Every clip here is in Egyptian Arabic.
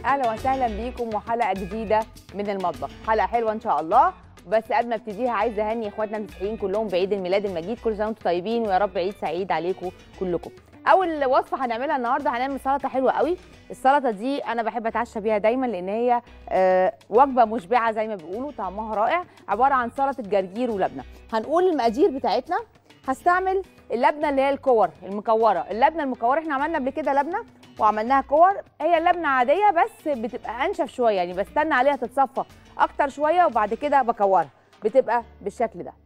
اهلا وسهلا بيكم وحلقه جديده من المطبخ حلقه حلوه ان شاء الله بس قبل ما ابتديها عايزه اهني اخواتنا المسيحيين كلهم بعيد الميلاد المجيد كل سنه وانتم طيبين ويا رب عيد سعيد عليكم كلكم اول وصفه هنعملها النهارده هنعمل سلطه حلوه قوي السلطه دي انا بحب اتعشى بيها دايما لان هي آه، وجبه مشبعه زي ما بيقولوا طعمها رائع عباره عن سلطه جرجير ولبنه هنقول المقادير بتاعتنا هستعمل اللبنه اللي هي الكور المكوره اللبنه المكوره احنا عملنا قبل كده لبنه وعملناها كور هي اللبنه عاديه بس بتبقى انشف شويه يعني بستنى عليها تتصفى اكتر شويه وبعد كده بكورها بتبقى بالشكل ده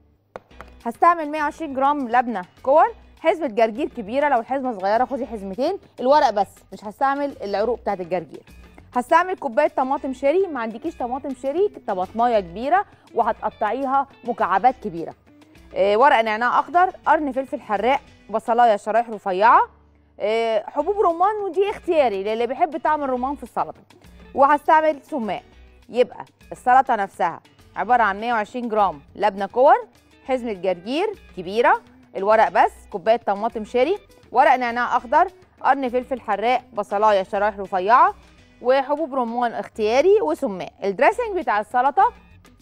هستعمل 120 جرام لبنه كور حزمه جرجير كبيره لو الحزمه صغيره خدي حزمتين الورق بس مش هستعمل العروق بتاعت الجرجير هستعمل كوبايه طماطم شيري ما عندكيش طماطم شيري طماطمايه كبيره وهتقطعيها مكعبات كبيره إيه ورق نعناع اخضر قرن فلفل حراق بصلايه شرايح رفيعه إيه حبوب رمان ودي اختياري للي بيحب طعم الرمان في السلطه وهستعمل سماق يبقى السلطه نفسها عباره عن 120 جرام لبنه كور حزمه جرجير كبيره الورق بس كوبايه طماطم شيري ورق نعناع اخضر قرن فلفل حراق بصلايه شرايح رفيعه وحبوب رمان اختياري وسماق الدريسنج بتاع السلطه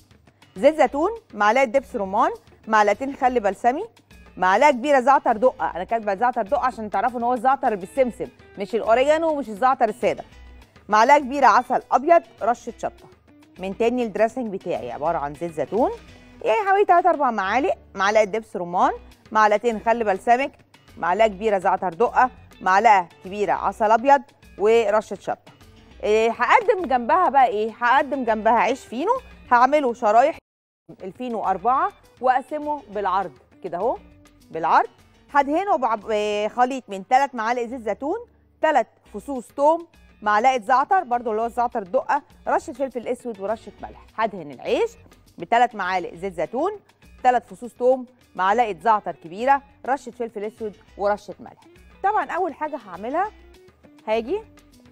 زيت زيتون معلقه دبس رمان معلقتين خل بلسمي معلقه كبيره زعتر دقه انا كاتبه زعتر دقه عشان تعرفوا ان هو الزعتر اللي بالسمسم مش الاوريجانو ومش الزعتر الساده معلقه كبيره عسل ابيض رشه شطه من تاني الدريسنج بتاعي عباره عن زيت زيتون يعني حوالي 3 4 معالق معلقه دبس رمان معلقتين خل بلسمك معلقه كبيره زعتر دقه معلقه كبيره عسل ابيض ورشه شطه إيه هقدم جنبها بقى ايه هقدم جنبها عيش فينو هعمله شرايح الفينو أربعة وأقسمه بالعرض كده أهو بالعرض هدهنه بخليط من ثلاث معالق زيت زيتون ثلاث فصوص توم معلقه زعتر برضو اللي هو الزعتر الدقه رشه فلفل اسود ورشه ملح هدهن العيش بثلاث معالق زيت زيتون ثلاث فصوص توم معلقه زعتر كبيره رشه فلفل اسود ورشه ملح طبعا اول حاجه هعملها هاجي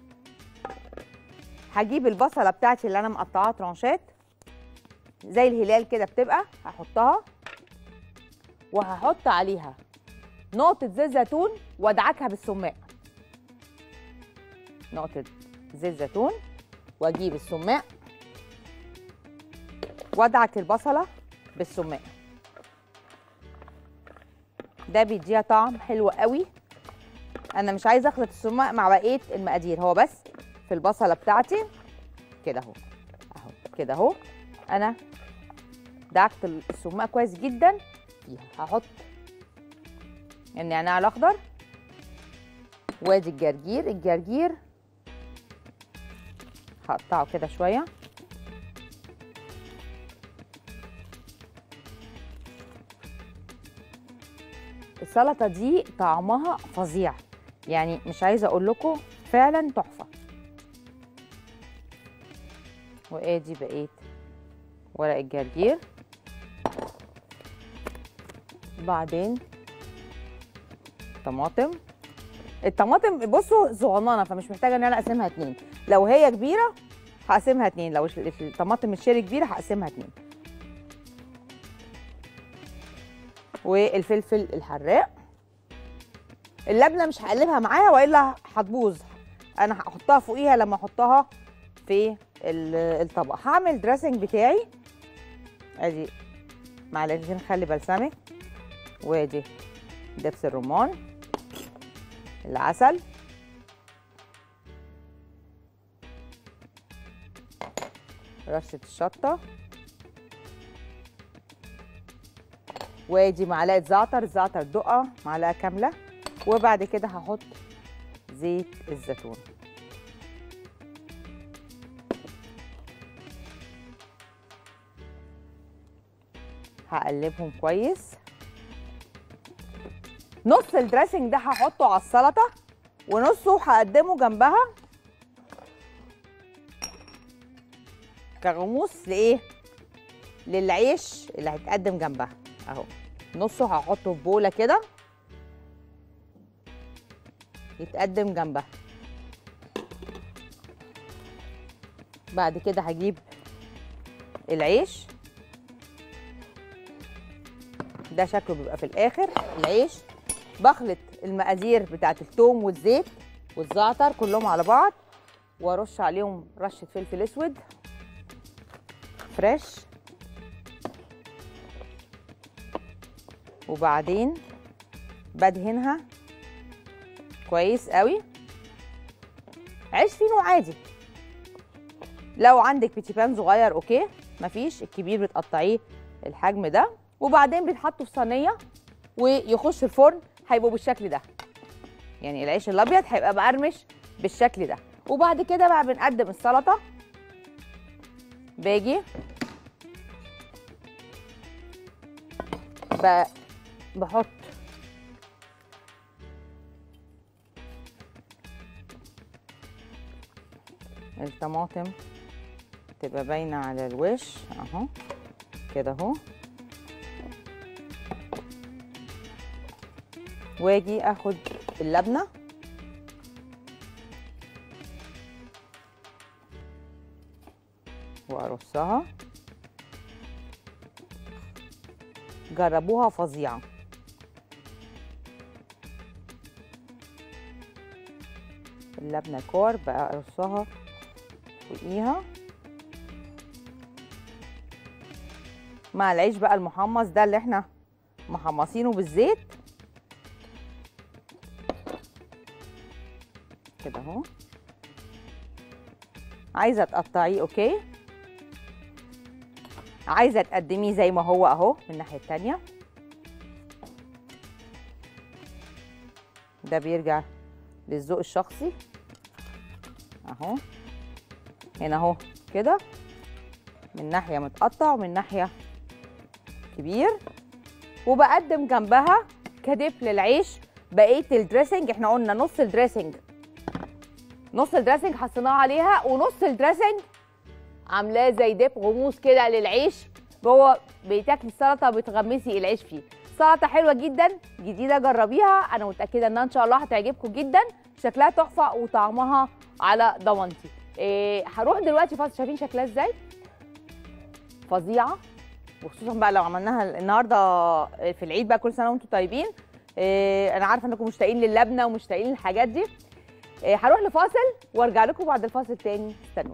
هجيب البصله بتاعتي اللي انا مقطعاها ترانشات زي الهلال كده بتبقى هحطها وهحط عليها نقطة زيت زيتون وادعكها بالسماق نقطة زيت زيتون واجيب السماق وادعك البصلة بالسماق ده بيديها طعم حلو قوي انا مش عايزه اخلط السماق مع بقيه المقادير هو بس في البصله بتاعتي كده اهو اهو كده اهو انا دعكت السماق كويس جدا فيها هحط النعناع الاخضر وادي الجرجير الجرجير هقطعه كده شويه السلطه دي طعمها فظيع يعني مش عايزه اقول لكم فعلا تحفه وادي بقيت ورق الجرجير بعدين طماطم الطماطم بصوا صغننه فمش محتاجه ان انا اقسمها اتنين لو هي كبيره هقسمها اتنين لو الطماطم الشيري كبيره هقسمها اتنين والفلفل الحراق اللبنه مش هقلبها معاها والا هتبوظ انا هحطها فوقيها لما احطها في الطبق هعمل دريسنج بتاعي ادي معلقتين خل بلسمك وادي دبس الرمان العسل رشة الشطة وادي معلقة زعتر زعتر دقة معلقة كاملة وبعد كده هحط زيت الزيتون هقلبهم كويس نص الدريسنج ده هحطه على السلطه ونصه هقدمه جنبها كغموس لايه للعيش اللي هيتقدم جنبها اهو نصه هحطه في بوله كده يتقدم جنبها بعد كده هجيب العيش ده شكله بيبقى في الاخر العيش بخلط المقادير بتاعت التوم والزيت والزعتر كلهم على بعض وارش عليهم رشه فلفل اسود فريش وبعدين بدهنها كويس قوي عيش فينو عادي لو عندك بيتي بان صغير اوكي مفيش الكبير بتقطعيه الحجم ده وبعدين بيتحطوا في صينيه ويخش الفرن هيبقوا بالشكل ده يعني العيش الابيض هيبقى مقرمش بالشكل ده وبعد كده بقى بنقدم السلطه باجي ب- بحط الطماطم تبقى باينه على الوش اهو كده اهو واجي اخد اللبنه وارصها جربوها فظيعه اللبنه كور بقى ارصها فوقيها مع العيش بقى المحمص ده اللي احنا محمصينه بالزيت كده اهو عايزه تقطعيه اوكي عايزه تقدميه زي ما هو اهو من الناحيه التانيه ده بيرجع للذوق الشخصي اهو هنا اهو كده من ناحيه متقطع ومن ناحيه كبير وبقدم جنبها كدب للعيش بقيه الدريسنج احنا قلنا نص الدريسنج نص الدريسنج حطيناه عليها ونص الدريسنج عاملاه زي ديب غموس كده للعيش جوه بتاكلي السلطه بتغمسي العيش فيه سلطه حلوه جدا جديده جربيها انا متاكده انها ان شاء الله هتعجبكم جدا شكلها تحفه وطعمها على ضمانتي إيه هروح دلوقتي فاصل شايفين شكلها ازاي فظيعه وخصوصا بقى لو عملناها النهارده في العيد بقى كل سنه وانتم طيبين إيه انا عارفه انكم مشتاقين للبنه ومشتاقين للحاجات دي إيه هروح لفاصل وارجع لكم بعد الفاصل تاني استنونا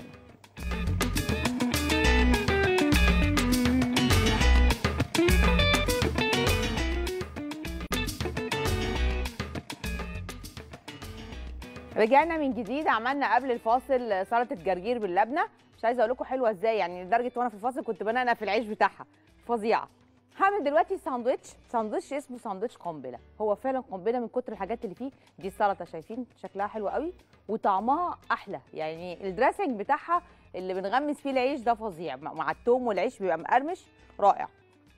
رجعنا من جديد عملنا قبل الفاصل سلطه جرجير باللبنه مش عايزه اقول لكم حلوه ازاي يعني لدرجه وانا في الفاصل كنت بنقنق في العيش بتاعها فظيعه هعمل دلوقتي ساندوتش ساندوتش اسمه ساندوتش قنبله هو فعلا قنبله من كتر الحاجات اللي فيه دي السلطه شايفين شكلها حلو قوي وطعمها احلى يعني الدريسنج بتاعها اللي بنغمس فيه العيش ده فظيع مع مع التوم والعيش بيبقى مقرمش رائع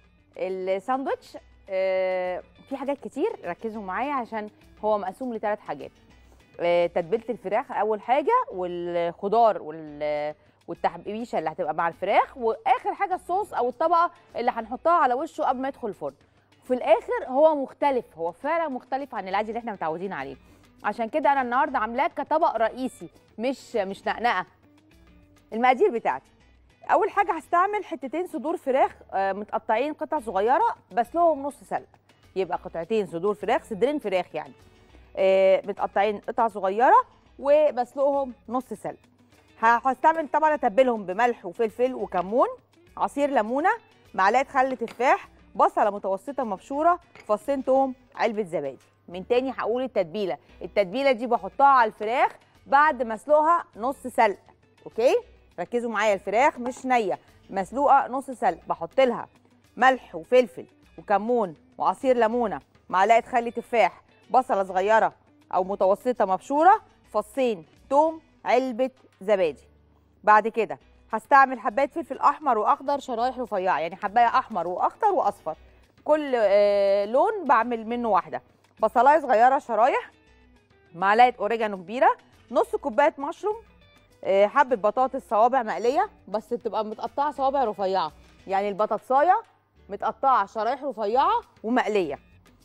الساندوتش آه، فيه حاجات كتير ركزوا معايا عشان هو مقسوم لثلاث حاجات آه، تتبيله الفراخ اول حاجه والخضار وال والتحبيشه اللي هتبقى مع الفراخ واخر حاجه الصوص او الطبقه اللي هنحطها على وشه قبل ما يدخل الفرن في الاخر هو مختلف هو فعلا مختلف عن العادي اللي احنا متعودين عليه عشان كده انا النهارده عاملاه كطبق رئيسي مش مش نقنقه المقادير بتاعتي اول حاجه هستعمل حتتين صدور فراخ آه، متقطعين قطع صغيره بسلقهم نص سلقه يبقى قطعتين صدور فراخ صدرين فراخ يعني آه، متقطعين قطع صغيره وبسلقهم نص سلق ه- هستعمل طبعا اتبلهم بملح وفلفل وكمون عصير ليمونه معلقه خل تفاح بصله متوسطه مبشوره فصين توم علبه زبادي من تاني هقول التتبيله التتبيله دي بحطها على الفراخ بعد ما اسلقها نص سلق اوكي ركزوا معايا الفراخ مش نيه مسلوقه نص سلق بحط لها ملح وفلفل وكمون وعصير ليمونه معلقه خل تفاح بصله صغيره او متوسطه مبشوره فصين توم علبه زبادي بعد كده هستعمل حبايه فلفل احمر واخضر شرايح رفيعه يعني حبايه احمر واخضر واصفر كل آه، لون بعمل منه واحده بصلايه صغيره شرايح معلقه اوريجانو كبيره نص كوبايه مشروم آه، حبه بطاطس صوابع مقليه بس تبقى متقطعه صوابع رفيعه يعني البطاطسايه متقطعه شرايح رفيعه ومقليه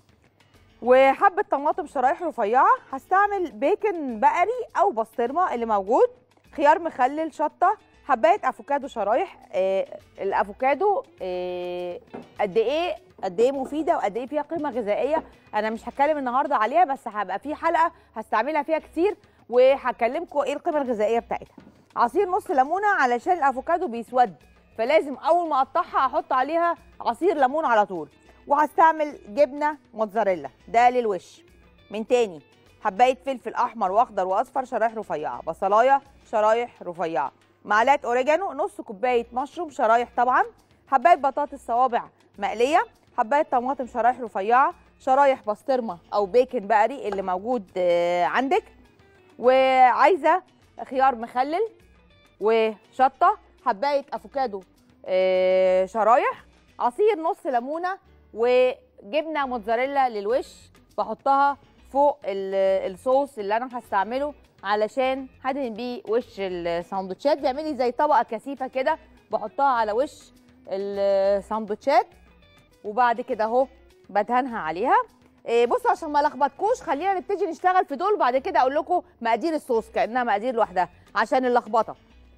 وحبه طماطم شرايح رفيعه هستعمل بيكن بقري او بسطرمه اللي موجود خيار مخلل شطه حبايه افوكادو شرايح آه الافوكادو آه قد ايه قد ايه مفيده وقد ايه فيها قيمه غذائيه انا مش هتكلم النهارده عليها بس هبقى في حلقه هستعملها فيها كتير وهكلمكم ايه القيمه الغذائيه بتاعتها عصير نص ليمونه علشان الافوكادو بيسود فلازم اول ما اقطعها احط عليها عصير ليمون على طول وهستعمل جبنه موتزاريلا ده للوش من تاني حبايه فلفل احمر واخضر واصفر شرايح رفيعه بصلايه شرايح رفيعه معلقه اوريجانو نص كوبايه مشروم شرايح طبعا حبايه بطاطس صوابع مقليه حبايه طماطم شرايح رفيعه شرايح بسطرمه او بيكن بقري اللي موجود آه، عندك وعايزه خيار مخلل وشطه حبايه افوكادو آه، شرايح عصير نص ليمونه وجبنه موتزاريلا للوش بحطها فوق ال- الصوص اللي انا هستعمله علشان هدهن بيه وش الساندوتشات بيعمل لي زي طبقه كثيفه كده بحطها على وش الساندوتشات وبعد كده اهو بدهنها عليها إيه بصوا عشان ما لخبطكوش خلينا نبتدي نشتغل في دول وبعد كده اقول لكم مقادير الصوص كانها مقادير لوحدها عشان اللخبطه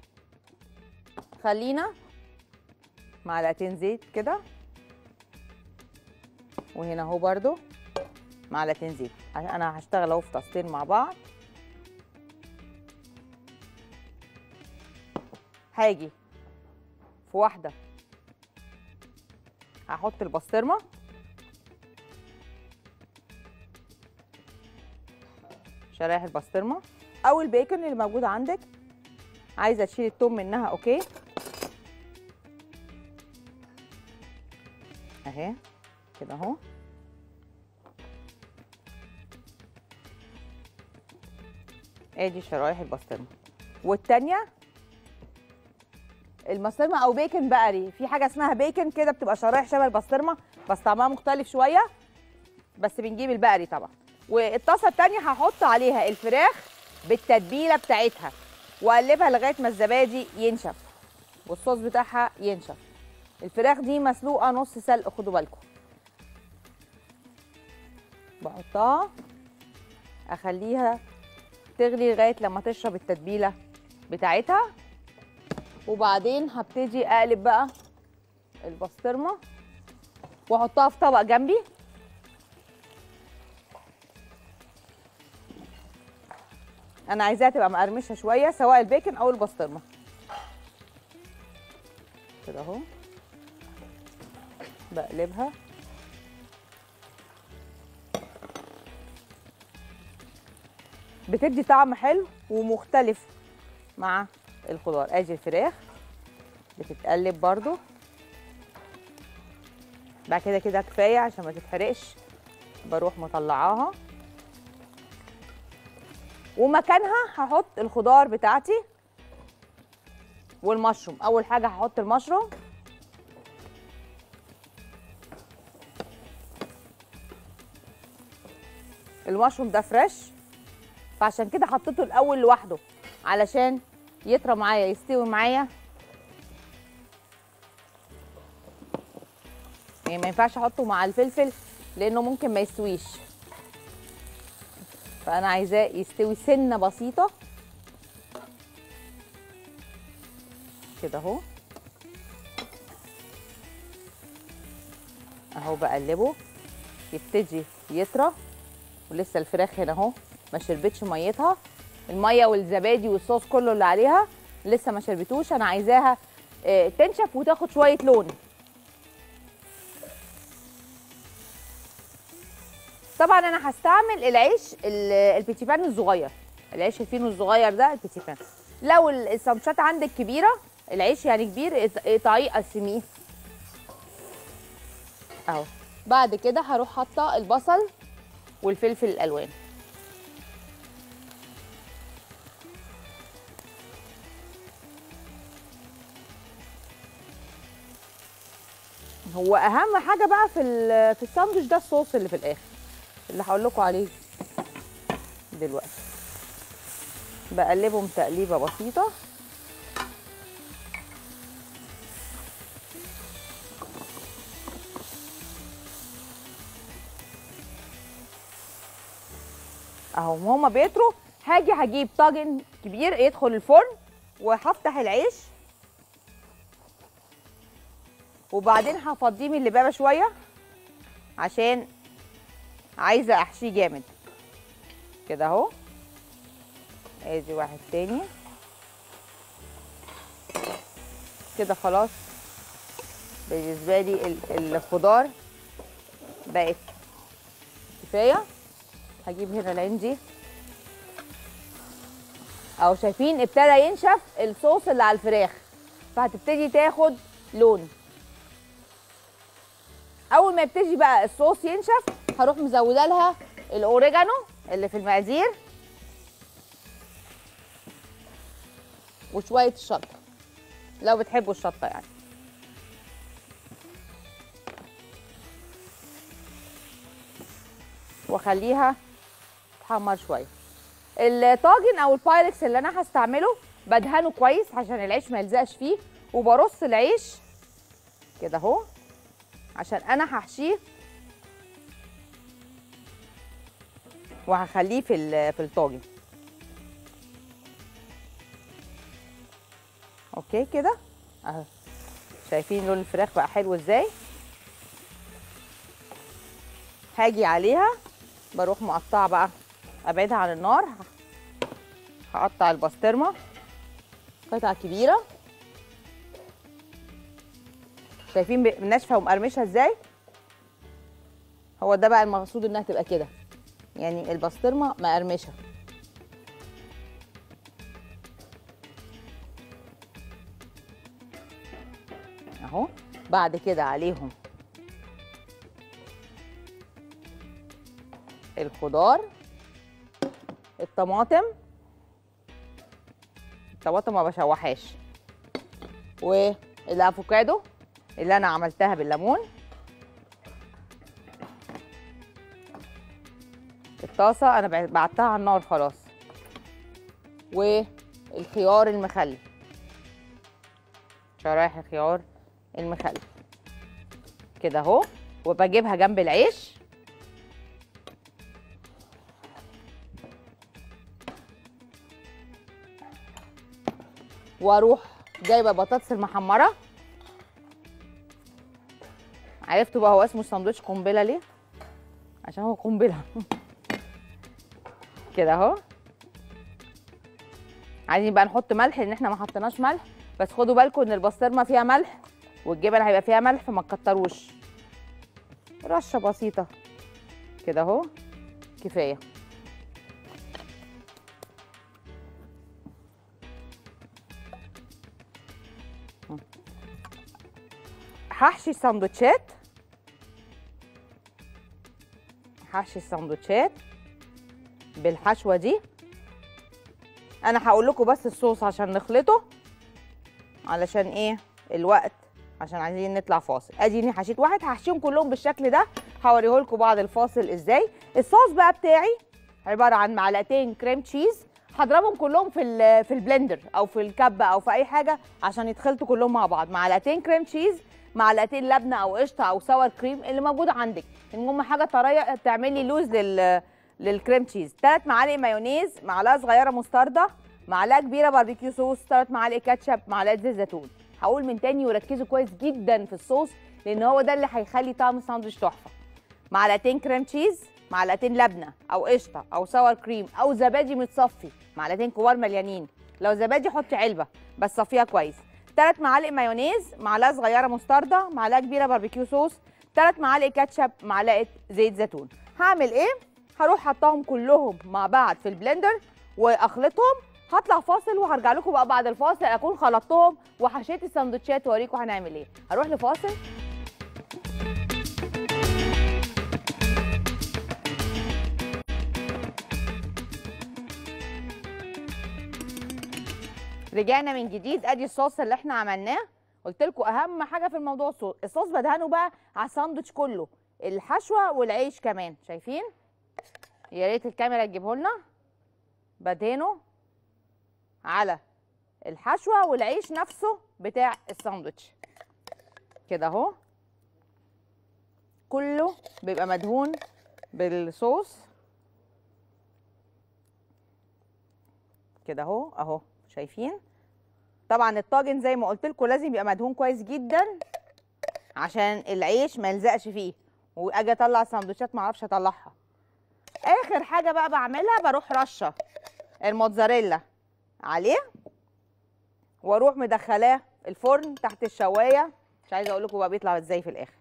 خلينا معلقتين زيت كده وهنا اهو برده معلقتين زيت عشان انا هشتغل اهو في طاستين مع بعض هاجي في واحده هحط البسطرمه شرايح البسطرمه او البيكن اللي موجود عندك عايزه تشيل التوم منها اوكي اهي كده اهو ادي شرايح البسطرمه والتانيه البسطرمه او بيكن بقري في حاجه اسمها بيكن كده بتبقى شرايح شبه البسطرمه بس طعمها مختلف شويه بس بنجيب البقري طبعا والطاسه التانيه هحط عليها الفراخ بالتتبيله بتاعتها واقلبها لغايه ما الزبادي ينشف والصوص بتاعها ينشف الفراخ دي مسلوقه نص سلق خدوا بالكم بحطها اخليها تغلي لغايه لما تشرب التتبيله بتاعتها وبعدين هبتدي اقلب بقى البسطرمه واحطها في طبق جنبي انا عايزاها تبقى مقرمشه شويه سواء البيكن او البسطرمه كده اهو بقلبها بتدي طعم حلو ومختلف مع الخضار ادي الفراخ بتتقلب برضو بعد كده كده كفايه عشان ما تتحرقش بروح مطلعاها ومكانها هحط الخضار بتاعتي والمشروم اول حاجه هحط المشروم المشروم ده فريش فعشان كده حطيته الاول لوحده علشان يطرى معايا يستوي معايا يعني ما ينفعش احطه مع الفلفل لانه ممكن ما يستويش فانا عايزاه يستوي سنه بسيطه كده اهو اهو بقلبه يبتدي يطرى ولسه الفراخ هنا اهو ما شربتش ميتها الميه والزبادي والصوص كله اللي عليها لسه ما شربتوش انا عايزاها آه، تنشف وتاخد شويه لون طبعا انا هستعمل العيش ال- البيتيفان الصغير العيش الفينو الصغير ده البيتيفان لو ال- السمشات عندك كبيره العيش يعني كبير اقط- اقطعيه قسميه اهو بعد كده هروح حاطه البصل والفلفل الالوان هو اهم حاجه بقى في ال- في الساندوتش ده الصوص اللي في الاخر اللي هقول لكم عليه دلوقتي بقلبهم تقليبه بسيطه اهو هما بيطروا هاجي هجيب طاجن كبير يدخل الفرن وهفتح العيش وبعدين هفضيه من اللبابه شويه عشان عايزه احشيه جامد كده اهو ادي واحد تاني كده خلاص بالنسبه لي ال- الخضار بقت كفايه هجيب هنا العندي اهو شايفين ابتدى ينشف الصوص اللي على الفراخ فهتبتدي تاخد لون اول ما يبتدي بقى الصوص ينشف هروح مزوده لها الاوريجانو اللي في المقادير وشويه الشطه لو بتحبوا الشطه يعني واخليها تحمر شويه الطاجن او البايركس اللي انا هستعمله بدهنه كويس عشان العيش ما يلزقش فيه وبرص العيش كده اهو عشان انا هحشيه وهخليه في ال- في الطاجن اوكي كده اهو شايفين لون الفراخ بقى حلو ازاي هاجي عليها بروح مقطعه بقى ابعدها عن النار هقطع البسطرمه قطع كبيره شايفين ب- ناشفه ومقرمشه ازاي هو ده بقى المقصود انها تبقى كده يعني البسطرمه مقرمشه اهو بعد كده عليهم الخضار الطماطم الطماطم ما بشوحهاش والافوكادو اللي انا عملتها بالليمون الطاسه انا بع- بعتها على النار خلاص والخيار المخلي شرايح الخيار المخلي كده اهو وبجيبها جنب العيش واروح جايبه بطاطس المحمره عرفتوا بقى هو اسمه ساندوتش قنبله ليه عشان هو قنبله كده اهو عايزين بقى نحط ملح لان احنا ما حطيناش ملح بس خدوا بالكم ان البسطرمه فيها ملح والجبن هيبقى فيها ملح فما تكتروش رشه بسيطه كده اهو كفايه هحشي السندوتشات هحشي السندوتشات بالحشوه دي انا هقول لكم بس الصوص عشان نخلطه علشان ايه الوقت عشان عايزين نطلع فاصل اديني حشيت واحد هحشيهم كلهم بالشكل ده هوريه لكم بعد الفاصل ازاي الصوص بقى بتاعي عباره عن معلقتين كريم تشيز هضربهم كلهم في ال- في البلندر او في الكبه او في اي حاجه عشان يتخلطوا كلهم مع بعض معلقتين كريم تشيز معلقتين لبنه او قشطه او ساور كريم اللي موجود عندك المهم حاجه طريه تعملي لوز لل للكريم تشيز ثلاث معالق مايونيز معلقه صغيره مستردة معلقه كبيره باربيكيو صوص ثلاث معالق كاتشب معلقه زيت زيتون هقول من تاني وركزوا كويس جدا في الصوص لان هو ده اللي هيخلي طعم الساندوتش تحفه معلقتين كريم تشيز معلقتين لبنه او قشطه او ساور كريم او زبادي متصفي معلقتين كبار مليانين لو زبادي حطي علبه بس صفيها كويس ثلاث معالق مايونيز معلقه صغيره مستردة معلقه كبيره باربيكيو صوص ثلاث معالق كاتشب معلقه زيت زيتون هعمل ايه هروح حطاهم كلهم مع بعض في البلندر واخلطهم هطلع فاصل وهرجع لكم بقى بعد الفاصل اكون خلطتهم وحشيت السندوتشات واوريكم هنعمل ايه هروح لفاصل رجعنا من جديد ادي الصوص اللي احنا عملناه قلت لكم اهم حاجه في الموضوع الصوص الصوص بدهنه بقى على الساندوتش كله الحشوه والعيش كمان شايفين يا ريت الكاميرا تجيبه لنا بدهنه على الحشوه والعيش نفسه بتاع الساندوتش كده اهو كله بيبقى مدهون بالصوص كده اهو اهو شايفين طبعا الطاجن زي ما قلت لكم لازم يبقى مدهون كويس جدا عشان العيش ما يلزقش فيه واجي اطلع السندوتشات ما اعرفش اطلعها اخر حاجه بقى بعملها بروح رشه الموتزاريلا عليه واروح مدخلاه الفرن تحت الشوايه مش عايزه اقول لكم بقى بيطلع ازاي في الاخر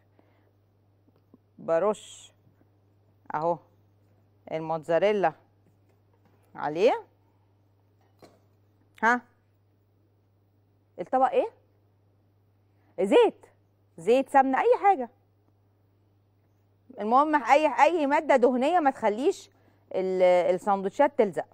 برش اهو الموتزاريلا عليه ها الطبق ايه زيت زيت سمنه اي حاجه المهم اي اي ماده دهنيه ما تخليش ال- السندوتشات تلزق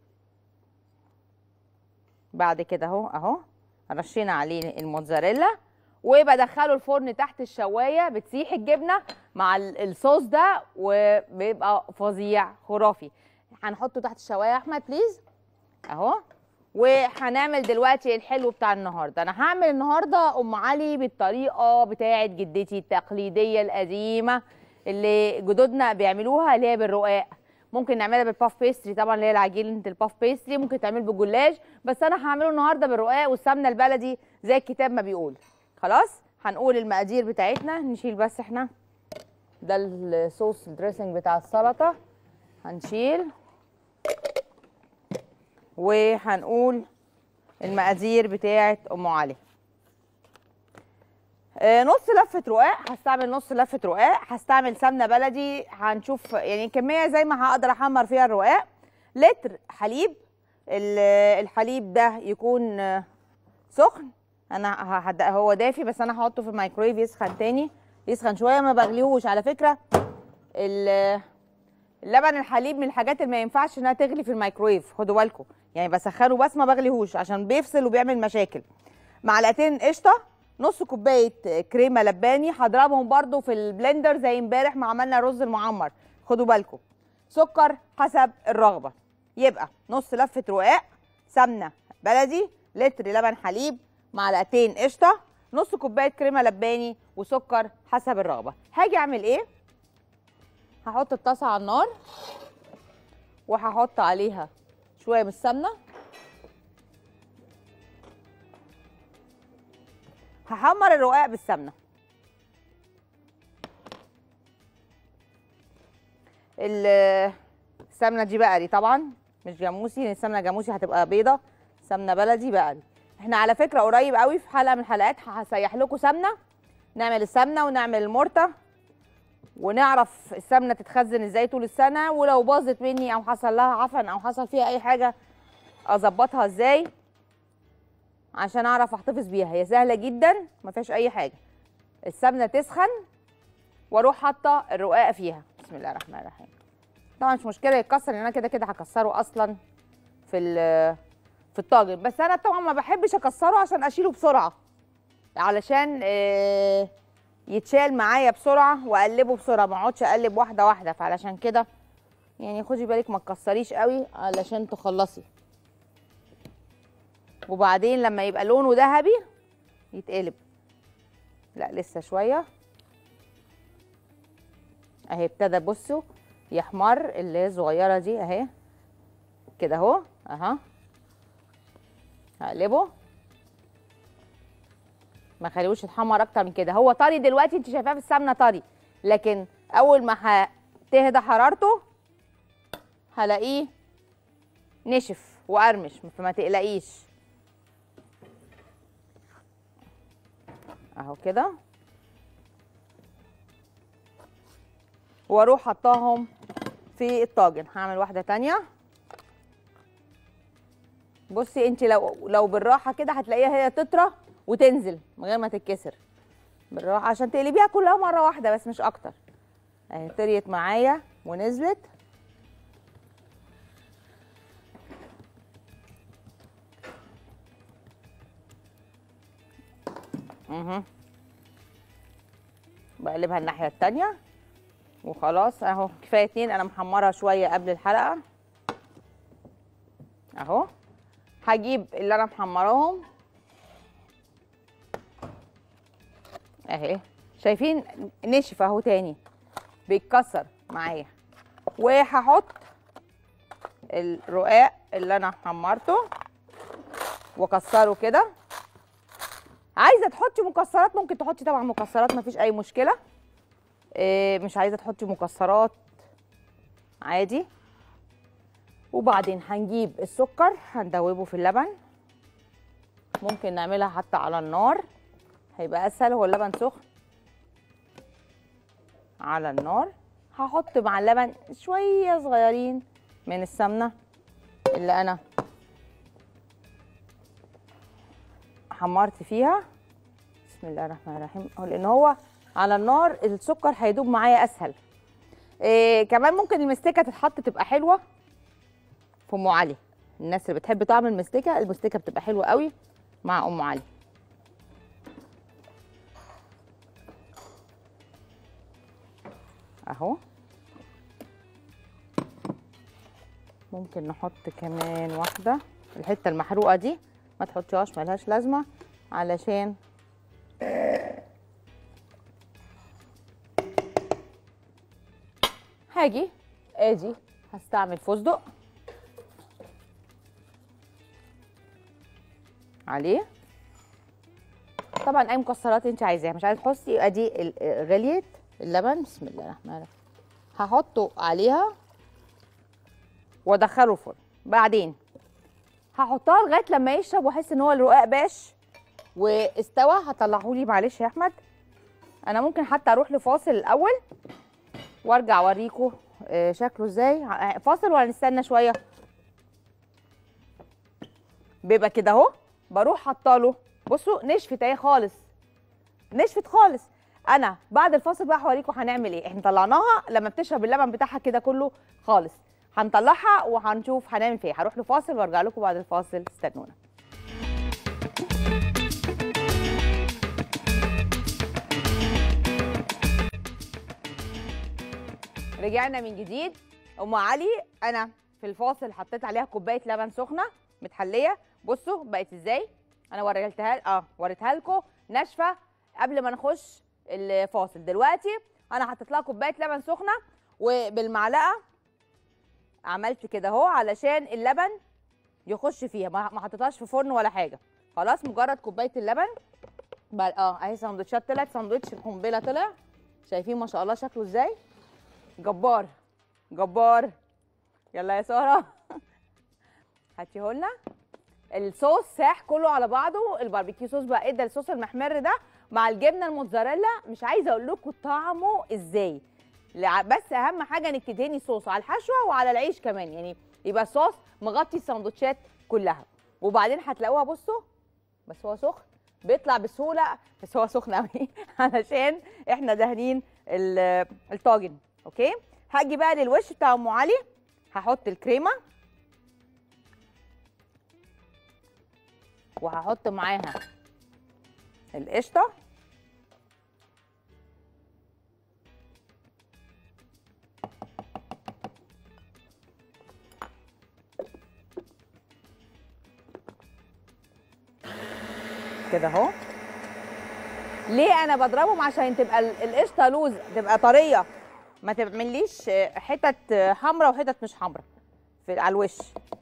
بعد كده اهو اهو رشينا عليه الموتزاريلا وبدخله الفرن تحت الشوايه بتسيح الجبنه مع ال- الصوص ده وبيبقى فظيع خرافي هنحطه تحت الشوايه يا احمد بليز اهو وهنعمل دلوقتي الحلو بتاع النهارده انا هعمل النهارده ام علي بالطريقه بتاعه جدتي التقليديه القديمه اللي جدودنا بيعملوها اللي هي بالرقاق ممكن نعملها بالباف بيستري طبعا اللي هي العجينه الباف بيستري ممكن تعمل بالجلاش بس انا هعمله النهارده بالرقاق والسمنه البلدي زي الكتاب ما بيقول خلاص هنقول المقادير بتاعتنا نشيل بس احنا ده الصوص الدريسنج بتاع السلطه هنشيل وهنقول المقادير بتاعه ام علي آه، نص لفه رقاق هستعمل نص لفه رقاق هستعمل سمنه بلدي هنشوف يعني كميه زي ما هقدر احمر فيها الرقاق لتر حليب ال- الحليب ده يكون آه، سخن انا ه- هد- هو دافي بس انا هحطه في الميكرويف يسخن تاني يسخن شويه ما بغليهوش على فكره ال- اللبن الحليب من الحاجات اللي ما ينفعش انها تغلي في الميكرويف خدوا بالكم يعني بسخنه بس ما بغليهوش عشان بيفصل وبيعمل مشاكل معلقتين قشطه نص كوبايه كريمه لباني هضربهم برده في البلندر زي امبارح ما عملنا رز المعمر خدوا بالكم سكر حسب الرغبه يبقى نص لفه رقاق سمنه بلدي لتر لبن حليب معلقتين قشطه نص كوبايه كريمه لباني وسكر حسب الرغبه هاجي اعمل ايه هحط الطاسه على النار وهحط عليها شويه من السمنه هحمر الرقاق بالسمنه ال- السمنه دي بقري طبعا مش جاموسي لان السمنه جاموسي هتبقى بيضه سمنه بلدي بقري احنا على فكره قريب قوي في حلقه من الحلقات هسيح لكم سمنه نعمل السمنه ونعمل المرته ونعرف السمنه تتخزن ازاي طول السنه ولو باظت مني او حصل لها عفن او حصل فيها اي حاجه اظبطها ازاي عشان اعرف احتفظ بيها هي سهله جدا ما فيهاش اي حاجه السمنه تسخن واروح حاطه الرقاق فيها بسم الله الرحمن الرحيم طبعا مش مشكله يتكسر لان انا كده كده هكسره اصلا في ال- في الطاجن بس انا طبعا ما بحبش اكسره عشان اشيله بسرعه علشان آه، يتشال معايا بسرعه واقلبه بسرعه ما اقعدش اقلب واحده واحده فعلشان كده يعني خدي بالك ما تكسريش قوي علشان تخلصي وبعدين لما يبقى لونه ذهبي يتقلب لا لسه شويه اهي ابتدى بصوا يحمر اللي هي الصغيره دي اهي كده اهو اها هقلبه ما خليهوش يتحمر اكتر من كده هو طري دلوقتي انت شايفاه في السمنه طري لكن اول ما هتهدى حرارته هلاقيه نشف وقرمش فما تقلقيش اهو كده واروح حطاهم في الطاجن هعمل واحده تانية بصي انت لو لو بالراحه كده هتلاقيها هي تطرى وتنزل من غير ما تتكسر بالراحه عشان تقلبيها كلها مره واحده بس مش اكتر اهي طريت معايا ونزلت اها بقلبها الناحيه التانية وخلاص اهو كفايه اتنين انا محمرها شويه قبل الحلقه اهو هجيب اللي انا محمراهم اهي شايفين نشف اهو تاني بيتكسر معايا وهحط الرقاق اللي انا حمرته واكسره كده عايزه تحطي مكسرات ممكن تحطي طبعا مكسرات مفيش اي مشكله إيه مش عايزه تحطي مكسرات عادي وبعدين هنجيب السكر هندوبه في اللبن ممكن نعملها حتى على النار هيبقى اسهل هو اللبن سخن على النار هحط مع اللبن شويه صغيرين من السمنه اللي انا حمرت فيها بسم الله الرحمن الرحيم أهو لان هو على النار السكر هيدوب معايا اسهل إيه كمان ممكن المستكه تتحط تبقى حلوه في ام علي الناس اللي بتحب طعم المستكه المستكه بتبقى حلوه قوي مع ام علي اهو ممكن نحط كمان واحده الحته المحروقه دي ما تحطيهاش ملهاش لازمه علشان هاجي ادي هستعمل فستق عليه طبعا اي مكسرات انت عايزاها مش عايزه تحطي ادي ال- غليت اللبن بسم الله الرحمن الرحيم هحطه عليها وادخله الفرن بعدين هحطها لغايه لما يشرب واحس ان هو الرقاق باش واستوى هطلعه لي معلش يا احمد انا ممكن حتى اروح لفاصل الاول وارجع اوريكم آه، شكله ازاي ع- فاصل ولا نستنى شويه بيبقى كده اهو بروح حاطاله بصوا نشفت اهي خالص نشفت خالص انا بعد الفاصل بقى هوريكم هنعمل ايه احنا طلعناها لما بتشرب اللبن بتاعها كده كله خالص هنطلعها وهنشوف هنعمل فيها هروح لفاصل وارجع لكم بعد الفاصل استنونا رجعنا من جديد ام علي انا في الفاصل حطيت عليها كوبايه لبن سخنه متحليه بصوا بقت ازاي انا وريتها اه وريتها لكم ناشفه قبل ما نخش الفاصل دلوقتي انا حطيت لها كوبايه لبن سخنه وبالمعلقه عملت كده اهو علشان اللبن يخش فيها ما ما حطيتهاش في فرن ولا حاجه خلاص مجرد كوبايه اللبن بقى اه اهي سندوتشات طلعت سندوتش القنبله طلع شايفين ما شاء الله شكله ازاي جبار جبار يلا يا ساره هاتيه لنا الصوص ساح كله على بعضه الباربيكيو صوص بقى ادى الصوص المحمر ده مع الجبنه الموتزاريلا مش عايزه اقول لكم طعمه ازاي لع- بس اهم حاجه انك تدهني صوص على الحشوه وعلى العيش كمان يعني يبقى الصوص مغطي السندوتشات كلها وبعدين هتلاقوها بصوا بس هو سخن بيطلع بسهوله بس هو سخن قوي علشان احنا دهنين ال- الطاجن اوكي هاجي بقى للوش بتاع ام علي هحط الكريمه وهحط معاها القشطه كده اهو ليه انا بضربهم عشان تبقى ال- القشطه لوز تبقى طريه ما تعمليش حتت حمراء وحتت مش حمراء في على الوش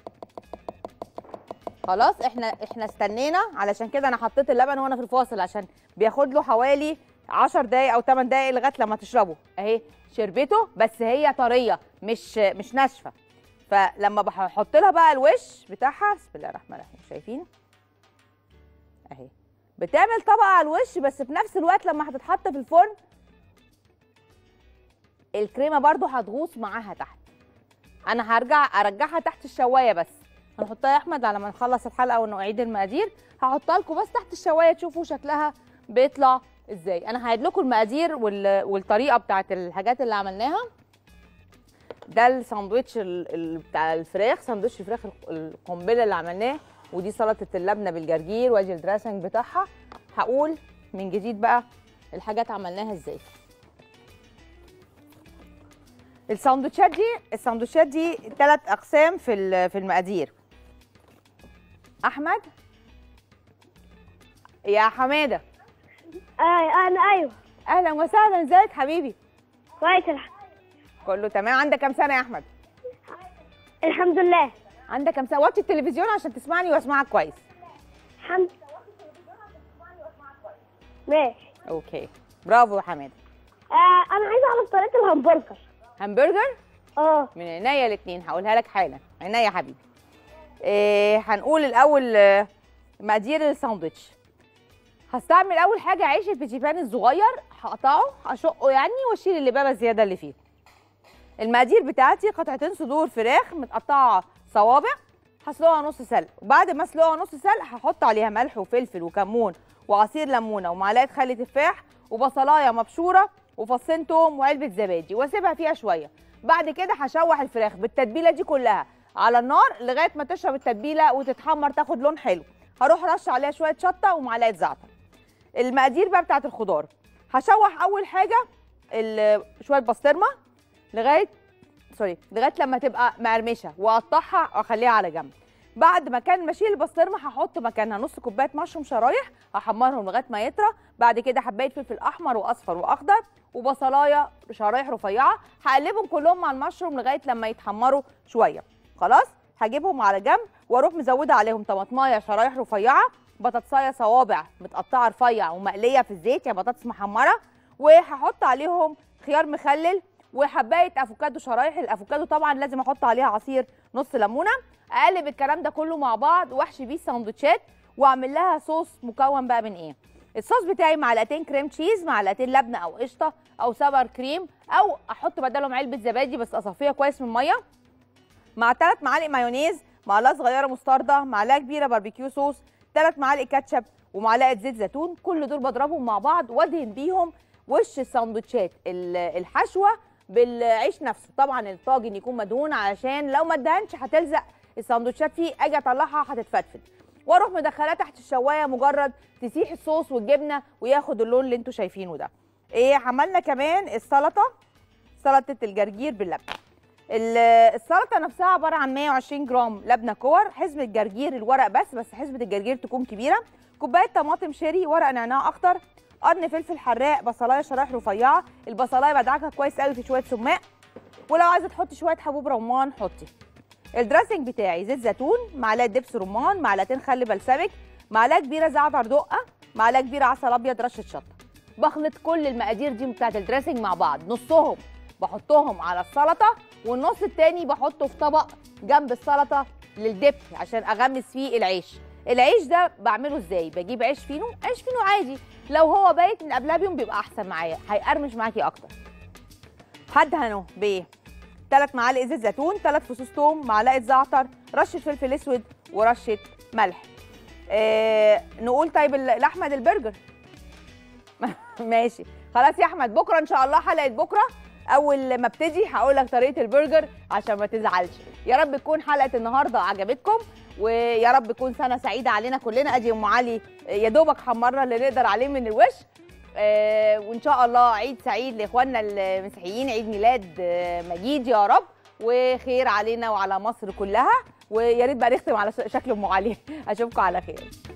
خلاص احنا احنا استنينا علشان كده انا حطيت اللبن وانا في الفاصل عشان بياخد له حوالي 10 دقايق او 8 دقايق لغايه لما تشربه اهي شربته بس هي طريه مش مش ناشفه فلما بحط لها بقى الوش بتاعها بسم الله الرحمن الرحيم شايفين اهي بتعمل طبقه على الوش بس في نفس الوقت لما هتتحط في الفرن الكريمه برضو هتغوص معاها تحت انا هرجع ارجعها تحت الشوايه بس هنحطها يا احمد على ما نخلص الحلقه ونعيد المقادير هحطها لكم بس تحت الشوايه تشوفوا شكلها بيطلع ازاي انا هعيد لكم المقادير وال... والطريقه بتاعت الحاجات اللي عملناها ده الساندوتش ال... ال... بتاع الفراخ ساندوتش الفراخ الق- القنبله اللي عملناه ودي سلطه اللبنه بالجرجير وادي الدراسنج بتاعها هقول من جديد بقى الحاجات عملناها ازاي الساندوتشات دي الساندوتشات دي ثلاث اقسام في ال- في المقادير احمد يا حماده آه انا ايوه اهلا وسهلا ازيك حبيبي كويس الح... كله تمام عندك كام سنه يا احمد الحمد لله عندك كام سنه وطي التلفزيون عشان تسمعني واسمعك كويس الحمد ماشي اوكي برافو يا حماده آه انا عايزه اعرف طريقه الهمبرجر همبرجر اه من عينيا الاثنين هقولها لك حالا عينيا يا حبيبي إيه هنقول الاول آه، مقادير الساندوتش هستعمل اول حاجه عيش البيتيبان الصغير هقطعه هشقه يعني واشيل اللبابه الزياده اللي فيه المقادير بتاعتي قطعتين صدور فراخ متقطعه صوابع هسلقها نص سلق وبعد ما اسلقها نص سلق هحط عليها ملح وفلفل وكمون وعصير ليمونه ومعلقه خل تفاح وبصلايه مبشوره وفصين توم وعلبه زبادي واسيبها فيها شويه بعد كده هشوح الفراخ بالتتبيله دي كلها على النار لغايه ما تشرب التتبيله وتتحمر تاخد لون حلو هروح رش عليها شويه شطه ومعلقه زعتر المقادير بقى بتاعت الخضار هشوح اول حاجه ال- شويه بسطرمه لغايه سوري لغايه لما تبقى مقرمشه واقطعها واخليها على جنب بعد ما كان ماشي البسطرمه هحط مكانها نص كوبايه مشروم شرايح هحمرهم لغايه ما يطرى بعد كده حبايه فلفل احمر واصفر واخضر وبصلايه شرايح رفيعه هقلبهم كلهم مع المشروم لغايه لما يتحمروا شويه خلاص هجيبهم على جنب واروح مزوده عليهم طماطمايه شرايح رفيعه بطاطسايه صوابع متقطعه رفيع ومقليه في الزيت يعني بطاطس محمره وهحط عليهم خيار مخلل وحبايه افوكادو شرايح الافوكادو طبعا لازم احط عليها عصير نص ليمونه اقلب الكلام ده كله مع بعض واحشي بيه السندوتشات واعمل لها صوص مكون بقى من ايه الصوص بتاعي معلقتين كريم تشيز معلقتين لبنه او قشطه او سبر كريم او احط بدلهم علبه زبادي بس اصفيها كويس من الميه مع ثلاث معالق مايونيز معلقه صغيره مستردة معلقه كبيره باربيكيو صوص ثلاث معالق كاتشب ومعلقه زيت زيتون كل دول بضربهم مع بعض وادهن بيهم وش السندوتشات ال- الحشوه بالعيش نفسه طبعا الطاجن يكون مدهون علشان لو ما ادهنش هتلزق السندوتشات فيه اجي اطلعها هتتفتفت واروح مدخلاه تحت الشوايه مجرد تسيح الصوص والجبنه وياخد اللون اللي انتوا شايفينه ده ايه عملنا كمان السلطه سلطه الجرجير باللبن ال- السلطه نفسها عباره عن 120 جرام لبنه كور حزمه جرجير الورق بس بس حزمه الجرجير تكون كبيره كوبايه طماطم شيري ورق نعناع اخضر قرن فلفل حراق بصلايه شرايح رفيعه البصلايه بدعكها كويس قوي في شويه سماق ولو عايزه تحطي شويه حبوب رمان حطي الدراسنج بتاعي زيت زيتون معلقه دبس رمان معلقتين خل بلسمك معلقه كبيره زعتر دقه معلقه كبيره عسل ابيض رشه شطه بخلط كل المقادير دي بتاعت الدراسنج مع بعض نصهم بحطهم على السلطه والنص التاني بحطه في طبق جنب السلطه للدب عشان اغمس فيه العيش العيش ده بعمله ازاي بجيب عيش فينو عيش فينو عادي لو هو بايت من قبلها بيوم بيبقى احسن معايا هيقرمش معاكي اكتر هدهنه بايه ثلاث معالق زيت زيتون ثلاث فصوص توم معلقه زعتر رشه فلفل اسود ورشه ملح آه نقول طيب ال- لاحمد البرجر ماشي خلاص يا احمد بكره ان شاء الله حلقه بكره اول ما ابتدي هقول لك طريقه البرجر عشان ما تزعلش يا رب تكون حلقه النهارده عجبتكم ويا رب تكون سنه سعيده علينا كلنا ادي ام علي يا دوبك حمرنا اللي نقدر عليه من الوش آه، وان شاء الله عيد سعيد لاخواننا المسيحيين عيد ميلاد آه، مجيد يا رب وخير علينا وعلى مصر كلها ويا ريت بقى نختم على ش- شكل ام علي اشوفكم على خير